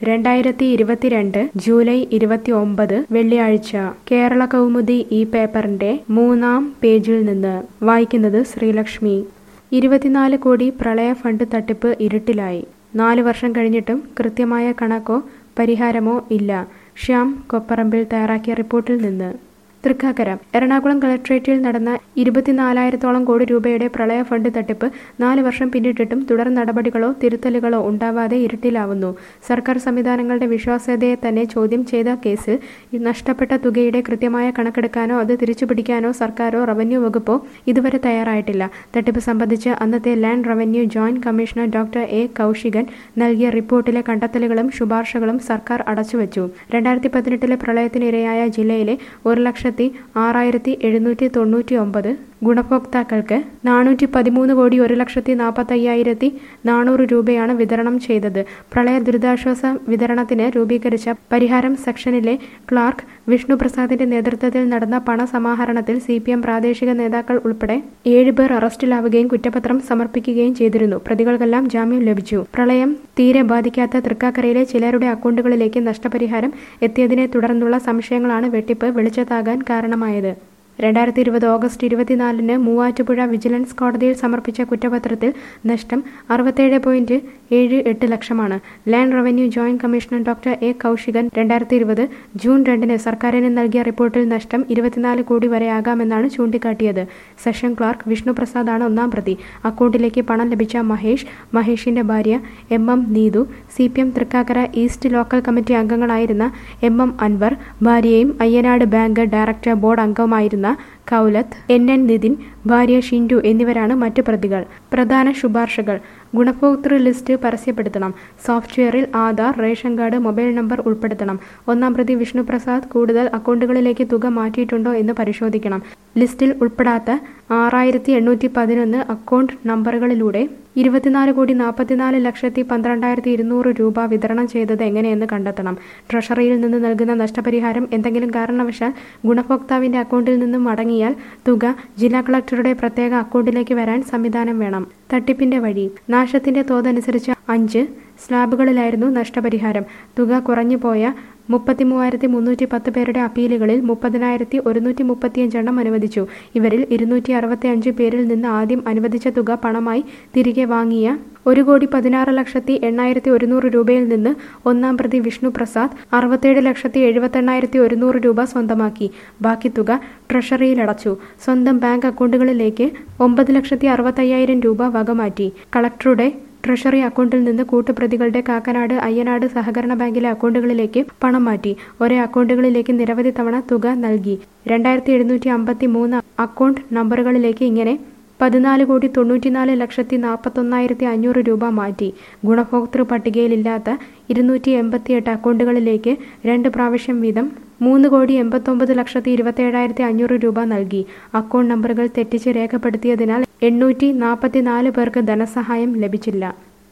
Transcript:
രണ്ടായിരത്തി ഇരുപത്തിരണ്ട് ജൂലൈ ഇരുപത്തി ഒമ്പത് വെള്ളിയാഴ്ച കേരള കൗമുദി ഈ പേപ്പറിന്റെ മൂന്നാം പേജിൽ നിന്ന് വായിക്കുന്നത് ശ്രീലക്ഷ്മി ഇരുപത്തിനാല് കോടി പ്രളയ ഫണ്ട് തട്ടിപ്പ് ഇരുട്ടിലായി നാല് വർഷം കഴിഞ്ഞിട്ടും കൃത്യമായ കണക്കോ പരിഹാരമോ ഇല്ല ശ്യാം കൊപ്പറമ്പിൽ തയ്യാറാക്കിയ റിപ്പോർട്ടിൽ നിന്ന് തൃക്കാക്കര എറണാകുളം കളക്ട്രേറ്റിൽ നടന്ന ഇരുപത്തിനാലായിരത്തോളം കോടി രൂപയുടെ പ്രളയ ഫണ്ട് തട്ടിപ്പ് നാല് വർഷം പിന്നിട്ടിട്ടും തുടർ നടപടികളോ തിരുത്തലുകളോ ഉണ്ടാവാതെ ഇരുട്ടിലാവുന്നു സർക്കാർ സംവിധാനങ്ങളുടെ വിശ്വാസ്യതയെ തന്നെ ചോദ്യം ചെയ്ത കേസിൽ നഷ്ടപ്പെട്ട തുകയുടെ കൃത്യമായ കണക്കെടുക്കാനോ അത് തിരിച്ചുപിടിക്കാനോ സർക്കാരോ റവന്യൂ വകുപ്പോ ഇതുവരെ തയ്യാറായിട്ടില്ല തട്ടിപ്പ് സംബന്ധിച്ച് അന്നത്തെ land revenue joint commissioner doctor A Kaushikan നൽകിയ റിപ്പോർട്ടിലെ കണ്ടെത്തലുകളും ശുപാർശകളും സർക്കാർ അടച്ചുവച്ചു രണ്ടായിരത്തി പതിനെട്ടിലെ പ്രളയത്തിനിരയായ ജില്ലയിലെ ഒരു ലക്ഷത്തി ആറായിരത്തി എഴുന്നൂറ്റി തൊണ്ണൂറ്റി ഒമ്പത് ഗുണഭോക്താക്കൾക്ക് നാനൂറ്റി പതിമൂന്ന് കോടി ഒരു ലക്ഷത്തി നാൽപ്പത്തയ്യായിരത്തി നാനൂറ് രൂപയാണ് വിതരണം ചെയ്തത് പ്രളയ ദുരിതാശ്വാസ വിതരണത്തിന് രൂപീകരിച്ച പരിഹാരം സെക്ഷനിലെ ക്ലാർക്ക് വിഷ്ണു പ്രസാദിന്റെ നേതൃത്വത്തിൽ നടന്ന പണസമാഹരണത്തിൽ സി പി എം പ്രാദേശിക നേതാക്കൾ ഉൾപ്പെടെ ഏഴുപേർ അറസ്റ്റിലാവുകയും കുറ്റപത്രം സമർപ്പിക്കുകയും ചെയ്തിരുന്നു പ്രതികൾക്കെല്ലാം ജാമ്യം ലഭിച്ചു പ്രളയം തീരെ ബാധിക്കാത്ത തൃക്കാക്കരയിലെ ചിലരുടെ അക്കൗണ്ടുകളിലേക്ക് നഷ്ടപരിഹാരം എത്തിയതിനെ തുടർന്നുള്ള സംശയങ്ങളാണ് വെട്ടിപ്പ് വെളിച്ചത്താകാൻ കാരണമായത് രണ്ടായിരത്തി ഇരുപത് ഓഗസ്റ്റ് ഇരുപത്തിനാലിന് മൂവാറ്റുപുഴ വിജിലൻസ് കോടതിയിൽ സമർപ്പിച്ച കുറ്റപത്രത്തിൽ നഷ്ടം അറുപത്തേഴ് പോയിന്റ് ഏഴ് എട്ട് ലക്ഷമാണ് land revenue joint commissioner doctor A Kaushikan രണ്ടായിരത്തി ഇരുപത് ജൂൺ രണ്ടിന് സർക്കാരിന് നൽകിയ റിപ്പോർട്ടിൽ നഷ്ടം ഇരുപത്തിനാല് കോടി വരെയാകാമെന്നാണ് ചൂണ്ടിക്കാട്ടിയത് സെഷൻ ക്ലാർക്ക് വിഷ്ണു പ്രസാദാണ് ഒന്നാം പ്രതി അക്കൗണ്ടിലേക്ക് പണം ലഭിച്ച മഹേഷ് മഹേഷിന്റെ ഭാര്യ M M Neethu C P M Thrikkakara east local committee അംഗങ്ങളായിരുന്ന എം എം അൻവർ ഭാര്യയും അയ്യനാട് ബാങ്ക് ഡയറക്ടർ ബോർഡ് അംഗവുമായിരുന്ന കൗലത്ത് എൻ എൻ നിതിൻ ഭാര്യ ഷിൻഡു എന്നിവരാണ് മറ്റു പ്രതികൾ പ്രധാന ശുപാർശകൾ ഗുണഭോക്തൃ ലിസ്റ്റ് പരസ്യപ്പെടുത്തണം സോഫ്റ്റ്വെയറിൽ Aadhaar ration card mobile number ഉൾപ്പെടുത്തണം ഒന്നാം പ്രതി വിഷ്ണു പ്രസാദ് കൂടുതൽ അക്കൗണ്ടുകളിലേക്ക് തുക മാറ്റിയിട്ടുണ്ടോ എന്ന് പരിശോധിക്കണം ലിസ്റ്റിൽ ഉൾപ്പെടാത്ത ആറായിരത്തി എണ്ണൂറ്റി പതിനൊന്ന് അക്കൗണ്ട് നമ്പറുകളിലൂടെ ഇരുപത്തിനാല് കോടി നാൽപ്പത്തിനാല് ലക്ഷത്തി പന്ത്രണ്ടായിരത്തി ഇരുന്നൂറ് രൂപ വിതരണം ചെയ്തത് എങ്ങനെയെന്ന് കണ്ടെത്തണം ട്രഷറിയിൽ നിന്ന് നൽകുന്ന നഷ്ടപരിഹാരം എന്തെങ്കിലും കാരണവശാൽ ഗുണഭോക്താവിന്റെ അക്കൗണ്ടിൽ നിന്നും മടങ്ങിയാൽ തുക ജില്ലാ കളക്ടറുടെ പ്രത്യേക അക്കൗണ്ടിലേക്ക് വരാൻ സംവിധാനം വേണം തട്ടിപ്പിന്റെ വഴി നാശത്തിന്റെ തോതനുസരിച്ച് അഞ്ച് സ്ലാബുകളിലായിരുന്നു നഷ്ടപരിഹാരം തുക കുറഞ്ഞു പോയ മുപ്പത്തി മൂവായിരത്തി മുന്നൂറ്റി പത്ത് പേരുടെ അപ്പീലുകളിൽ മുപ്പതിനായിരത്തി ഒരുന്നൂറ്റി മുപ്പത്തിയഞ്ചെണ്ണം അനുവദിച്ചു ഇവരിൽ ഇരുന്നൂറ്റി അറുപത്തി അഞ്ച് പേരിൽ നിന്ന് ആദ്യം അനുവദിച്ച തുക പണമായി തിരികെ വാങ്ങിയ ഒരു കോടി പതിനാറ് ലക്ഷത്തി എണ്ണായിരത്തി ഒരുന്നൂറ് രൂപയിൽ നിന്ന് ഒന്നാം പ്രതി വിഷ്ണു പ്രസാദ് അറുപത്തേഴ് ലക്ഷത്തി എഴുപത്തെണ്ണായിരത്തി ഒരുന്നൂറ് രൂപ സ്വന്തമാക്കി ബാക്കി തുക ട്രഷറിയിലടച്ചു സ്വന്തം ബാങ്ക് അക്കൗണ്ടുകളിലേക്ക് ഒമ്പത് ലക്ഷത്തി അറുപത്തയ്യായിരം രൂപ വകമാറ്റി കളക്ടറുടെ ട്രഷറി അക്കൗണ്ടിൽ നിന്ന് കൂട്ടുപ്രതികളുടെ കാക്കനാട് അയ്യനാട് സഹകരണ ബാങ്കിലെ അക്കൗണ്ടുകളിലേക്ക് പണം മാറ്റി ഒരേ അക്കൗണ്ടുകളിലേക്ക് നിരവധി തവണ തുക നൽകി രണ്ടായിരത്തി എഴുന്നൂറ്റി അമ്പത്തി മൂന്ന് അക്കൗണ്ട് നമ്പറുകളിലേക്ക് ഇങ്ങനെ പതിനാല് കോടി തൊണ്ണൂറ്റിനാല് ലക്ഷത്തി നാൽപ്പത്തൊന്നായിരത്തി അഞ്ഞൂറ് രൂപ മാറ്റി ഗുണഭോക്തൃ പട്ടികയിലില്ലാത്ത ഇരുന്നൂറ്റി എൺപത്തിയെട്ട് അക്കൗണ്ടുകളിലേക്ക് രണ്ട് പ്രാവശ്യം വീതം മൂന്ന് കോടി എൺപത്തൊമ്പത് ലക്ഷത്തി ഇരുപത്തേഴായിരത്തി അഞ്ഞൂറ് രൂപ നൽകി അക്കൗണ്ട് നമ്പറുകൾ തെറ്റിച്ച് രേഖപ്പെടുത്തിയതിനാൽ എണ്ണൂറ്റി നാൽപ്പത്തിനാല് പേർക്ക് ധനസഹായം ലഭിച്ചില്ല